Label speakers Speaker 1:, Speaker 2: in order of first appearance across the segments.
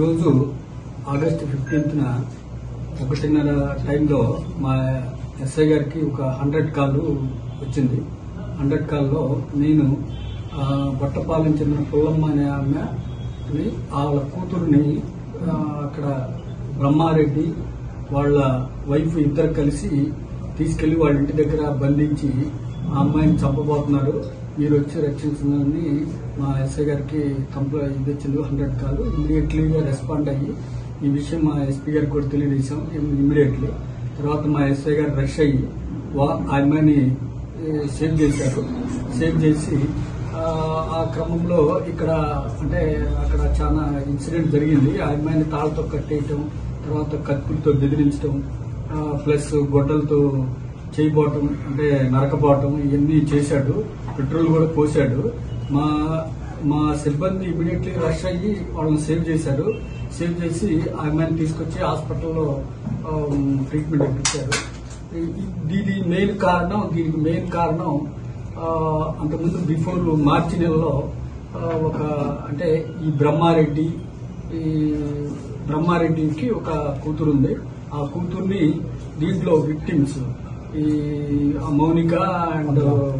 Speaker 1: ఈరోజు ఆగస్టు ఫిఫ్టీన్త్న ఒకటిన్నర టైంలో మా ఎస్ఐ గారికి ఒక హండ్రెడ్ కాల్ వచ్చింది హండ్రెడ్ కాల్లో నేను ఆ, బొట్టపాలెం చెందిన పుల్లమ్మ అనే ఆమెని వాళ్ళ కూతురుని ఆ, అక్కడ బ్రహ్మారెడ్డి వాళ్ళ వైఫ్ ఇద్దరు కలిసి తీసుకెళ్లి వాళ్ళ ఇంటి దగ్గర బంధించి ఆ అమ్మాయిని చంపబోతున్నారు మీరు వచ్చి రక్షించదని మా ఎస్ఐ గారికి కంప్లైంట్ ఇది వచ్చింది హండ్రెడ్ కాల్ ఇమీడియట్లీగా రెస్పాండ్ అయ్యి ఈ విషయం మా ఎస్పీ గారికి కూడా తెలియజేశాం ఇమీడియట్లీ తర్వాత మా ఎస్ఐ గారు రష్ అయ్యి వా- ఆ అమ్మాయిని ఏ, సేవ్ చేశారు సేవ్ చేసి ఆ, ఆ క్రమంలో ఇక్కడ అంటే అక్కడ చాలా ఇన్సిడెంట్ జరిగింది ఆ అమ్మాయిని తాళ్ళతో కట్టేయటం తర్వాత కత్తులతో బెదిరించడం ఆ, ప్లస్ గొడ్డలతో చేయబోవటం అంటే నరకపోవటం ఇవన్నీ చేశాడు పెట్రోల్ కూడా పోశాడు మా మా సిబ్బంది ఇమీడియట్లీ రష్ అయ్యి వాళ్ళని సేవ్ చేశారు సేవ్ చేసి ఆ అమ్మాయిని తీసుకొచ్చి హాస్పిటల్లో ట్రీట్మెంట్ ఇప్పించారు ఈ- దీని మెయిన్ కారణం దీనికి మెయిన్ కారణం ఆ, అంతకుముందు బిఫోర్ మార్చి నెలలో ఆ, ఒక అంటే ఈ బ్రహ్మారెడ్డి ఈ బ్రహ్మారెడ్డికి ఒక కూతురు ఉంది ఆ కూతుర్ని దీంట్లో విక్టిమ్స్ ఈ ఆ మౌనిక అండ్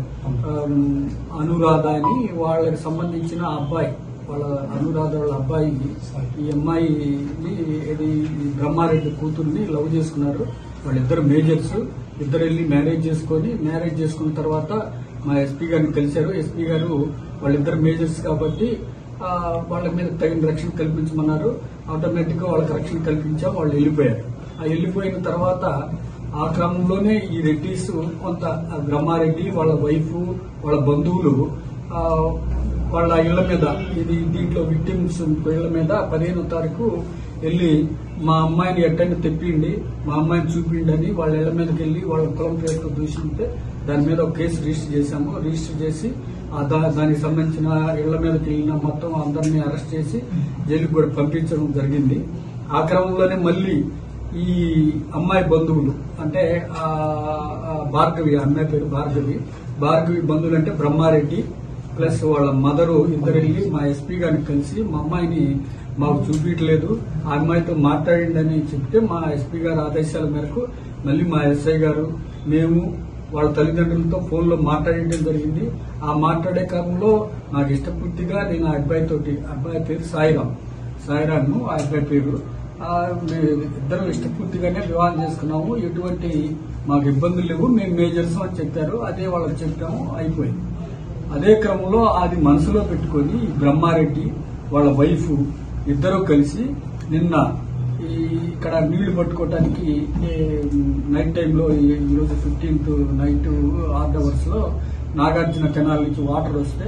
Speaker 1: అనురాధ అని వాళ్ళకి సంబంధించిన అబ్బాయి వాళ్ళ అనురాధ వాళ్ళ అబ్బాయి ఈ అమ్మాయిని ఇది ఈ బ్రహ్మారెడ్డి కూతుర్ని లవ్ చేసుకున్నారు వాళ్ళిద్దరు మేజర్స్ ఇద్దరు వెళ్ళి మ్యారేజ్ చేసుకొని మ్యారేజ్ చేసుకున్న తర్వాత మా ఎస్పీ గారిని కలిశారు ఎస్పీ గారు వాళ్ళిద్దరు మేజర్స్ కాబట్టి ఆ, వాళ్ళ మీద తగిన రక్షణ కల్పించమన్నారు ఆటోమేటిక్ గా వాళ్ళకి రక్షణ కల్పించాం వాళ్ళు వెళ్ళిపోయారు ఆ వెళ్ళిపోయిన తర్వాత ఆ క్రమంలోనే ఈ రెడ్డిస్ కొంత ఆ బ్రహ్మారెడ్డి వాళ్ళ వైఫ్ వాళ్ళ బంధువులు ఆ, వాళ్ళ ఇళ్ల మీద ఇది దీంట్లో విక్టిమ్స్ ఇళ్ల మీద పదిహేనో తారీఖు వెళ్ళి మా అమ్మాయిని ఎట్టని తెప్పిండి మా అమ్మాయిని చూపిండి అని వాళ్ళ ఇళ్ల మీదకి వెళ్ళి వాళ్ళ కులం పేరుతో దూషింటే దాని మీద ఒక కేసు రిజిస్టర్ చేశాము రిజిస్టర్ చేసి ఆ దా- దానికి సంబంధించిన ఇళ్ల మీదకి వెళ్ళిన మొత్తం అందరినీ అరెస్ట్ చేసి జైలుకి కూడా పంపించడం జరిగింది ఆ క్రమంలోనే మళ్ళీ ఈ అమ్మాయి బంధువులు అంటే ఆ ఆ భార్గవి ఆ అమ్మాయి పేరు భార్గవి భార్గవి బంధువులు అంటే బ్రహ్మారెడ్డి ప్లస్ వాళ్ళ మదరు ఇద్దరు వెళ్ళి మా ఎస్పీ గారిని కలిసి మా అమ్మాయిని మాకు చూపించలేదు ఆ అమ్మాయితో మాట్లాడండి అని చెప్తే మా ఎస్పీ గారి ఆదేశాల మేరకు మళ్ళీ మా ఎస్ఐ గారు మేము వాళ్ళ తల్లిదండ్రులతో ఫోన్ లో మాట్లాడడం జరిగింది ఆ మాట్లాడే క్రమంలో నాకు ఇష్టపూర్తిగా నేను ఆ అబ్బాయి తోటి అబ్బాయి పేరు సాయిరామ్ సాయిరామ్ ఆ అబ్బాయి పేరు ఆ, మేము ఇద్దరం ఇష్టపూర్తిగానే వివాహం చేసుకున్నాము ఎటువంటి మాకు ఇబ్బందులు లేవు మేము మేజర్స్ అని చెప్పారు అదే వాళ్ళకి చెప్పాము అయిపోయింది అదే క్రమంలో అది మనసులో పెట్టుకొని ఈ బ్రహ్మారెడ్డి వాళ్ళ వైఫ్ ఇద్దరు కలిసి నిన్న ఈ ఇక్కడ నీళ్లు పట్టుకోవడానికి ఏ, నైట్ టైంలో ఈ- ఈరోజు ఫిఫ్టీన్త్ నైట్ ఆర్డ్ అవర్స్ లో నాగార్జున కెనాల్ నుంచి వాటర్ వస్తే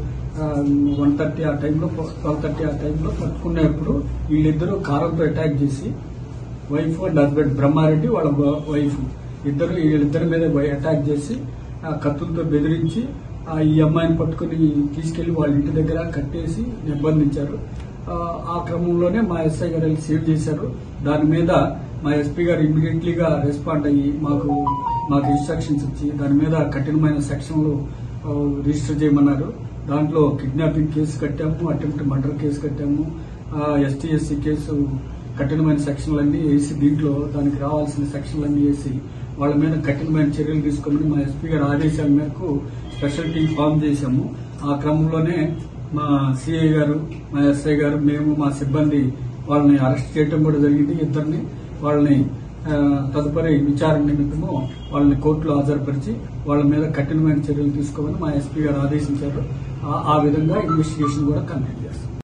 Speaker 1: వన్ థర్టీ ఆ టైంలో ట్వెల్వ్ థర్టీ ఆ టైంలో పట్టుకునేప్పుడు వీళ్ళిద్దరూ కారంతో అటాక్ చేసి వైఫ్ అండ్ హస్బెండ్ బ్రహ్మారెడ్డి వాళ్ళ వైఫ్ ఇద్దరు వీళ్ళిద్దరి మీద అటాక్ చేసి ఆ కత్తులతో బెదిరించి ఆ ఈ అమ్మాయిని పట్టుకుని తీసుకెళ్లి వాళ్ళ ఇంటి దగ్గర కట్టేసి నిర్బంధించారు ఆ, ఆ క్రమంలోనే మా ఎస్ఐ గారు వెళ్ళి సేవ్ చేశారు దాని మీద మా ఎస్పీ గారు ఇమ్మీడియట్లీగా రెస్పాండ్ అయ్యి మాకు మాకు ఇన్స్ట్రక్షన్స్ ఇచ్చి దాని మీద కఠినమైన సెక్షన్లు ఆ, రిజిస్టర్ చేయమన్నారు దాంట్లో కిడ్నాపింగ్ కేసు కట్టాము అటెంప్ట్ మర్డర్ కేసు కట్టాము ఎస్టీ ఎస్సీ కేసు కఠినమైన సెక్షన్లన్నీ వేసి దీంట్లో దానికి రావాల్సిన సెక్షన్లన్నీ వేసి వాళ్ళ మీద కఠినమైన చర్యలు తీసుకోమని మా ఎస్పీ గారి ఆదేశాల మేరకు స్పెషల్ టీం ఫామ్ చేశాము ఆ క్రమంలోనే మా సిఐ గారు మా ఎస్ఐ గారు మేము మా సిబ్బంది వాళ్ళని అరెస్ట్ చేయడం కూడా జరిగింది ఇద్దరిని వాళ్ళని ఆ, తదుపరి విచారణ నిమిత్తము వాళ్ళని కోర్టులో హాజరుపరిచి వాళ్ళ మీద కఠినమైన చర్యలు తీసుకోమని మా ఎస్పీ గారు ఆదేశించారు ఆ- ఆ విధంగా ఇన్వెస్టిగేషన్ కూడా కంప్లీట్ చేస్తాం